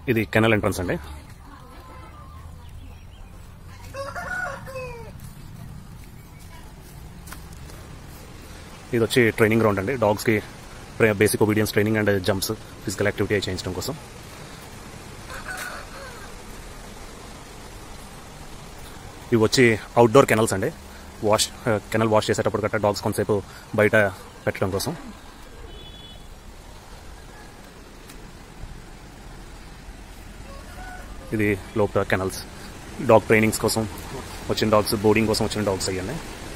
ఇది canal entrance అండి ఇది వచ్చి ట్రైనింగ్ గ్రౌండ్ అండి డాగ్స్కి basic obedience training and jumps physical activity చేయించడం కోసం ఇవి వచ్చి అవుట్డోర్ కెనల్స్ అండి వాష్ కెనల్ వాష్ చేసేటప్పుడు గట్రా డాగ్స్ కొంతసేపు బయట పెట్టడం కోసం ఇది లోపల కెనల్స్ డాగ్ ట్రైనింగ్స్ కోసం వచ్చిన డాగ్స్ బోర్డింగ్ కోసం వచ్చిన డాగ్స్ అయ్యండి